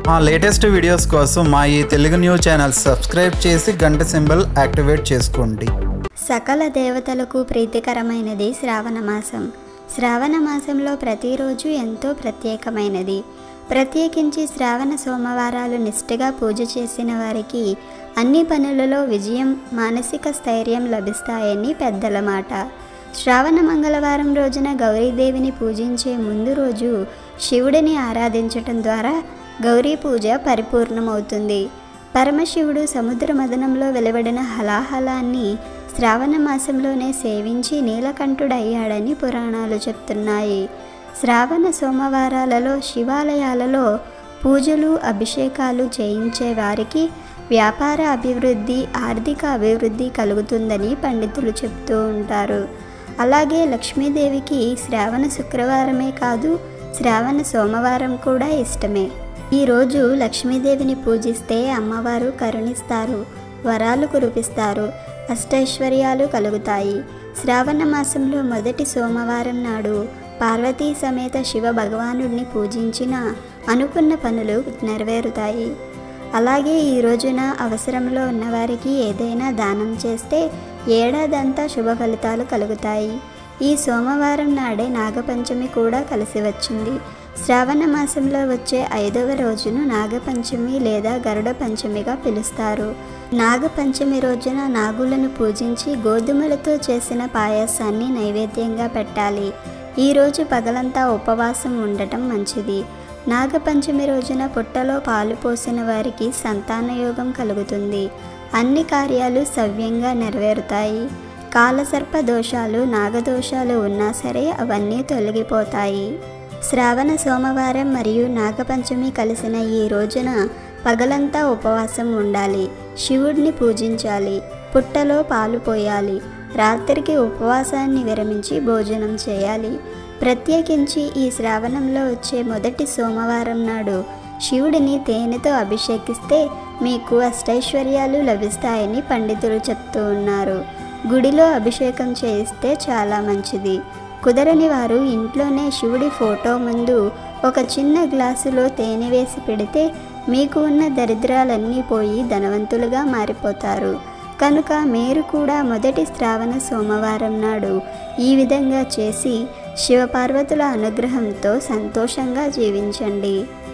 మా latest videos కోసం మా ఈ తెలుగు న్యూస్ ఛానల్ సబ్స్క్రైబ్ చేసి గంట సింబల్ యాక్టివేట్ చేసుకోండి సకల దేవతలకు ప్రీతికరమైనది శ్రావణ మాసం శ్రావణ మాసంలో ప్రతిరోజు ఎంతో ప్రత్యేకమైనది ప్రత్యేకించి శ్రావణ సోమవారాలు నిష్ఠగా పూజ చేసిన వారికి అన్ని పనులలో విజయం మానసిక స్థైర్యం లభిస్తాయని పెద్దల మాట శ్రావణ మంగళవారం రోజున గౌరీదేవిని పూజించే ముందు రోజు శివుడిని ఆరాధించటం ద్వారా గౌరీ పూజ పరిపూర్ణమవుతుంది పరమశివుడు సముద్ర మదనంలో వెలువడిన హలాహలాన్ని శ్రావణ మాసంలోనే సేవించి నీలకంఠుడయ్యాడని పురాణాలు చెప్తున్నాయి శ్రావణ సోమవారాలలో శివాలయాలలో పూజలు అభిషేకాలు చేయించే వారికి వ్యాపార అభివృద్ధి ఆర్థిక అభివృద్ధి కలుగుతుందని పండితులు చెప్తూ ఉంటారు అలాగే లక్ష్మీదేవికి శ్రావణ శుక్రవారమే కాదు శ్రావణ సోమవారం కూడా ఇష్టమే ఈరోజు లక్ష్మీదేవిని పూజిస్తే అమ్మవారు కరుణిస్తారు వరాలు కురిపిస్తారు అష్టైశ్వర్యాలు కలుగుతాయి శ్రావణ మాసంలో మొదటి సోమవారం నాడు పార్వతీ సమేత శివ భగవానుడిని పూజించిన అనుకున్న పనులు నెరవేరుతాయి అలాగే ఈ రోజున అవసరంలో ఉన్నవారికి ఏదైనా దానం చేస్తే ఏడాదంతా శుభ ఫలితాలు కలుగుతాయి ఈ సోమవారం నాడే నాగపంచమి కూడా కలిసి వచ్చింది శ్రావణ మాసంలో వచ్చే ఐదవ రోజును నాగపంచమి లేదా గరుడ పంచమిగా పిలుస్తారు నాగపంచమి రోజున నాగులను పూజించి గోధుమలతో చేసిన పాయసాన్ని నైవేద్యంగా పెట్టాలి ఈ రోజు పగలంతా ఉపవాసం ఉండటం మంచిది నాగపంచమి రోజున పుట్టలో పాలు పోసిన వారికి సంతానయోగం కలుగుతుంది అన్ని కార్యాలు సవ్యంగా నెరవేరుతాయి కాలసర్ప దోషాలు నాగదోషాలు ఉన్నా సరే అవన్నీ తొలగిపోతాయి శ్రావణ సోమవారం మరియు నాగపంచమి కలిసిన ఈ రోజున పగలంతా ఉపవాసం ఉండాలి శివుడిని పూజించాలి పుట్టలో పాలు పోయాలి రాత్రికి ఉపవాసాన్ని విరమించి భోజనం చేయాలి ప్రత్యేకించి ఈ శ్రావణంలో వచ్చే మొదటి సోమవారం నాడు శివుడిని తేనెతో అభిషేకిస్తే మీకు అష్టైశ్వర్యాలు లభిస్తాయని పండితులు చెప్తూ ఉన్నారు గుడిలో అభిషేకం చేయిస్తే చాలా మంచిది కుదరని వారు ఇంట్లోనే శివుడి ఫోటో ముందు ఒక చిన్న గ్లాసులో తేనె వేసి పెడితే మీకు ఉన్న దరిద్రాలన్నీ పోయి ధనవంతులుగా మారిపోతారు కనుక మీరు కూడా మొదటి శ్రావణ సోమవారం నాడు ఈ విధంగా చేసి శివపార్వతుల అనుగ్రహంతో సంతోషంగా జీవించండి